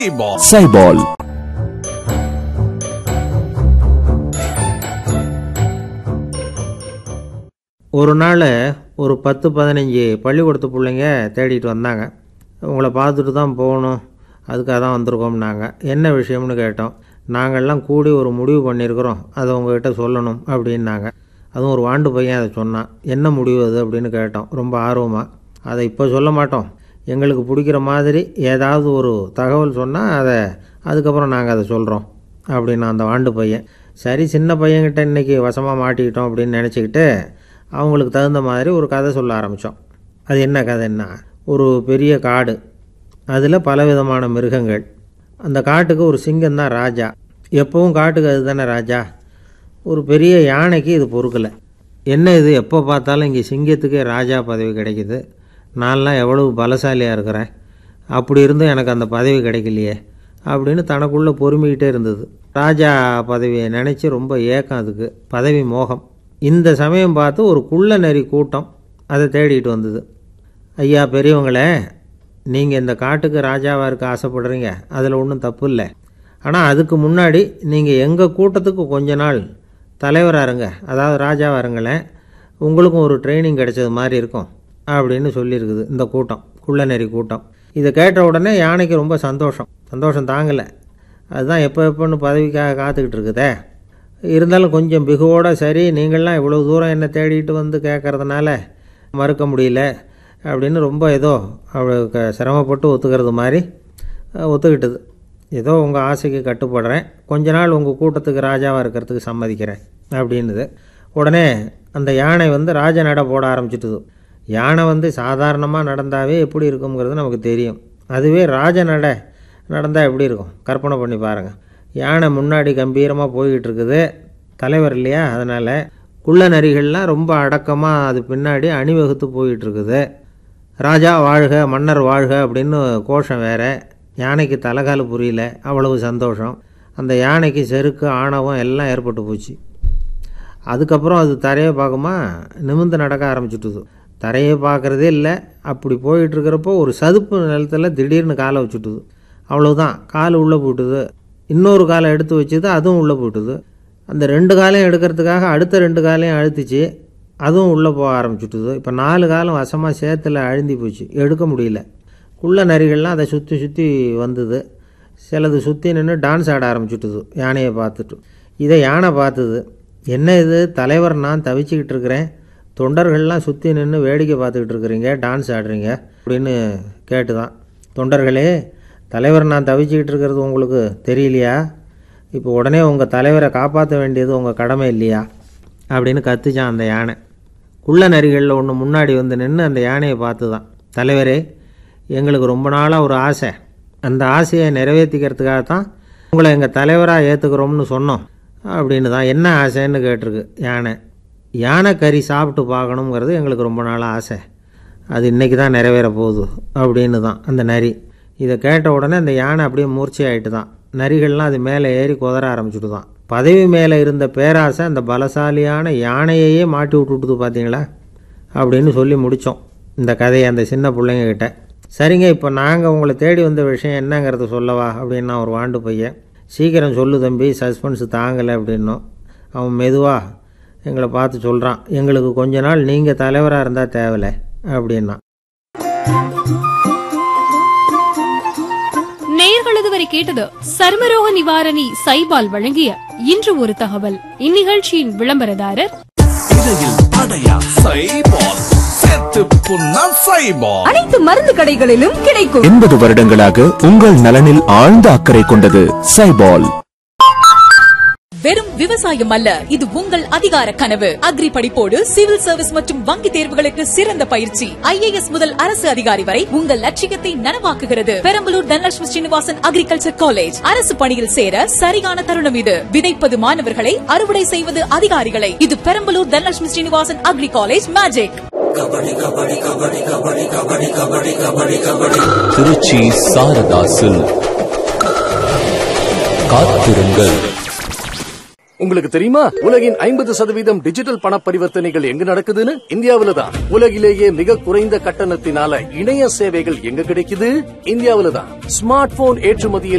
சைபால் ஒரு நாள் ஒரு பத்து பதினஞ்சு பள்ளிக்கூடத்து பிள்ளைங்க தேடிட்டு வந்தாங்க உங்களை பார்த்துட்டு தான் போகணும் அதுக்காக தான் வந்திருக்கோம்னாங்க என்ன விஷயம்னு கேட்டோம் நாங்கள்லாம் கூடி ஒரு முடிவு பண்ணியிருக்கிறோம் அதை உங்ககிட்ட சொல்லணும் அப்படின்னாங்க அதுவும் ஒரு வாண்டு பையன் அதை சொன்னான் என்ன முடிவு அது அப்படின்னு கேட்டோம் ரொம்ப ஆர்வமாக அதை இப்போ சொல்ல மாட்டோம் எங்களுக்கு பிடிக்கிற மாதிரி ஏதாவது ஒரு தகவல் சொன்னால் அதை அதுக்கப்புறம் நாங்கள் அதை சொல்கிறோம் அப்படின்னு அந்த வாண்டு பையன் சரி சின்ன பையன்கிட்ட இன்றைக்கி வசமாக மாட்டிக்கிட்டோம் அப்படின்னு நினச்சிக்கிட்டு அவங்களுக்கு தகுந்த மாதிரி ஒரு கதை சொல்ல ஆரம்பித்தோம் அது என்ன கதைன்னா ஒரு பெரிய காடு அதில் பலவிதமான மிருகங்கள் அந்த காட்டுக்கு ஒரு சிங்கம் தான் ராஜா எப்பவும் காட்டுக்கு அது தானே ராஜா ஒரு பெரிய யானைக்கு இது பொறுக்கலை என்ன இது எப்போ பார்த்தாலும் இங்கே சிங்கத்துக்கே ராஜா பதவி கிடைக்குது நான்லாம் எவ்வளவு பலசாலியாக இருக்கிறேன் அப்படி இருந்தும் எனக்கு அந்த பதவி கிடைக்கலையே அப்படின்னு தனக்குள்ளே பொறுமிக்கிட்டே இருந்தது ராஜா பதவியை நினச்சி ரொம்ப ஏக்கம் அதுக்கு பதவி மோகம் இந்த சமயம் பார்த்து ஒரு குள்ள நெறி கூட்டம் அதை தேடிட்டு வந்தது ஐயா பெரியவங்களே நீங்கள் இந்த காட்டுக்கு ராஜாவாக இருக்க ஆசைப்படுறீங்க அதில் ஒன்றும் தப்பு இல்லை ஆனால் அதுக்கு முன்னாடி நீங்கள் எங்கள் கூட்டத்துக்கு கொஞ்ச நாள் தலைவராக இருங்க அதாவது ராஜாவாக இருங்களேன் உங்களுக்கும் ஒரு ட்ரைனிங் கிடைச்சது மாதிரி இருக்கும் அப்படின்னு சொல்லியிருக்குது இந்த கூட்டம் குள்ளநெறி கூட்டம் இதை கேட்ட உடனே யானைக்கு ரொம்ப சந்தோஷம் சந்தோஷம் தாங்கலை அதுதான் எப்போ எப்போன்னு பதவிக்காக காத்துக்கிட்டு இருக்குதே இருந்தாலும் கொஞ்சம் பிகுவோட சரி நீங்கள்லாம் இவ்வளோ தூரம் என்னை தேடிட்டு வந்து கேட்கறதுனால மறுக்க முடியல அப்படின்னு ரொம்ப ஏதோ அவளுக்கு சிரமப்பட்டு ஒத்துக்கிறது மாதிரி அஹ், ஒத்துக்கிட்டது ஏதோ உங்கள் ஆசைக்கு கட்டுப்படுறேன் கொஞ்ச நாள் உங்கள் கூட்டத்துக்கு ராஜாவாக இருக்கிறதுக்கு சம்மதிக்கிறேன் அப்படின்னுது உடனே அந்த யானை வந்து ராஜ நட போட ஆரம்பிச்சிட்டுது யானை வந்து சாதாரணமாக நடந்தாவே எப்படி இருக்குங்கிறது நமக்கு தெரியும் அதுவே ராஜ நட நடந்தால் எப்படி இருக்கும் கற்பனை பண்ணி பாருங்கள் யானை முன்னாடி கம்பீரமாக போய்கிட்டு இருக்குது தலைவர் இல்லையா அதனால் குள்ள நரிகள்லாம் ரொம்ப அடக்கமாக அது பின்னாடி அணிவகுத்து போயிட்டு இருக்குது ராஜா வாழ்க மன்னர் வாழ்க அப்படின்னு கோஷம் வேற யானைக்கு தலைகால் புரியல அவ்வளவு சந்தோஷம் அந்த யானைக்கு செருக்கு ஆணவம் எல்லாம் ஏற்பட்டு போச்சு அதுக்கப்புறம் அது தரையை பார்க்குமா நிமிர்ந்து நடக்க ஆரம்பிச்சுட்டுது தரையை பார்க்குறதே இல்லை அப்படி போயிட்டு இருக்கிறப்போ ஒரு சதுப்பு நிலத்தில் திடீர்னு காலை வச்சுட்டுது அவ்வளவுதான் கால் உள்ளே போட்டுது இன்னொரு காலை எடுத்து வச்சுது அதுவும் உள்ளே போட்டுது அந்த ரெண்டு காலையும் எடுக்கிறதுக்காக அடுத்த ரெண்டு காலையும் அழுத்திச்சு அதுவும் உள்ளே போக ஆரம்பிச்சுட்டுது இப்போ நாலு காலம் வசமாக சேத்துல அழுந்தி போச்சு எடுக்க முடியல குள்ள நரிகள்லாம் அதை சுற்றி சுற்றி வந்தது சிலது சுற்றி நின்று டான்ஸ் ஆட ஆரம்பிச்சுட்டுது யானையை பார்த்துட்டு இதை யானை பார்த்தது என்ன இது தலைவர் நான் தவிச்சுக்கிட்டு இருக்கிறேன் தொண்டர்கள்லாம் சுற்றி நின்று வேடிக்கை பார்த்துக்கிட்டு இருக்கிறீங்க டான்ஸ் ஆடுறீங்க அப்படின்னு கேட்டு தான் தொண்டர்களே தலைவர் நான் தவிச்சுக்கிட்டு இருக்கிறது உங்களுக்கு தெரியலையா இப்போ உடனே உங்கள் தலைவரை காப்பாற்ற வேண்டியது உங்கள் கடமை இல்லையா அப்படின்னு கத்துச்சான் அந்த யானை குள்ள நரிகளில் ஒன்று முன்னாடி வந்து நின்று அந்த யானையை பார்த்து தான் தலைவரே எங்களுக்கு ரொம்ப நாளாக ஒரு ஆசை அந்த ஆசையை நிறைவேற்றிக்கிறதுக்காக தான் உங்களை எங்கள் தலைவராக ஏற்றுக்கிறோம்னு சொன்னோம் அப்படின்னு தான் என்ன ஆசைன்னு கேட்டிருக்கு யானை யானை கறி சாப்பிட்டு பார்க்கணுங்கிறது எங்களுக்கு ரொம்ப நாளாக ஆசை அது இன்றைக்கி தான் நிறைவேற போகுது அப்படின்னு தான் அந்த நரி இதை கேட்ட உடனே அந்த யானை அப்படியே மூர்ச்சை ஆயிட்டு தான் நரிகள்லாம் அது மேலே ஏறி குதற ஆரம்பிச்சுட்டு தான் பதவி மேலே இருந்த பேராசை அந்த பலசாலியான யானையையே மாட்டி விட்டுட்டுது பார்த்தீங்களா அப்படின்னு சொல்லி முடித்தோம் இந்த கதையை அந்த சின்ன பிள்ளைங்க கிட்ட சரிங்க இப்போ நாங்கள் உங்களை தேடி வந்த விஷயம் என்னங்கிறத சொல்லவா அப்படின்னா ஒரு வாண்டு பையன் சீக்கிரம் சொல்லு தம்பி சஸ்பென்ஸ் தாங்கலை அப்படின்னோம் அவன் மெதுவாக எங்களை பார்த்து சொல்கிறான் எங்களுக்கு கொஞ்ச நாள் நீங்கள் தலைவராக இருந்தால் தேவலை அப்படின்னா நேயர்கள் இதுவரை கேட்டது சர்மரோக நிவாரணி சைபால் வழங்கிய இன்று ஒரு தகவல் இந்நிகழ்ச்சியின் விளம்பரதாரர் இடையில் அடையா சைபால் செத்து புண்ணா சைபால் அனைத்து மருந்து கடைகளிலும் கிடைக்கும் எண்பது வருடங்களாக உங்கள் நலனில் ஆழ்ந்த அக்கறை கொண்டது சைபால் வெறும் விவசாயம் அல்ல இது உங்கள் அதிகார கனவு அக்ரி படிப்போடு சிவில் சர்வீஸ் மற்றும் வங்கி தேர்வுகளுக்கு சிறந்த பயிற்சி ஐஏஎஸ் முதல் அரசு அதிகாரி வரை உங்கள் லட்சியத்தை நனவாக்குகிறது பெரம்பலூர் தனலட்சுமி ஸ்ரீனிவாசன் அக்ரிகல்ச்சர் காலேஜ் அரசு பணியில் சேர சரியான தருணம் இது விதைப்பது மாணவர்களை அறுவடை செய்வது அதிகாரிகளை இது Perambalur Dhanalakshmi Srinivasan agri college magic Trichy Saradha silk காத்திருங்கள் உங்களுக்கு தெரியுமா உலகின் ஐம்பது சதவீதம் டிஜிட்டல் பண பரிவர்த்தனைகள் எங்க நடக்குதுன்னு இந்தியாவில தான் உலகிலேயே மிக குறைந்த கட்டணத்தினால இணைய சேவைகள் எங்க கிடைக்குது இந்தியாவில தான் ஸ்மார்ட் போன் ஏற்றுமதியில்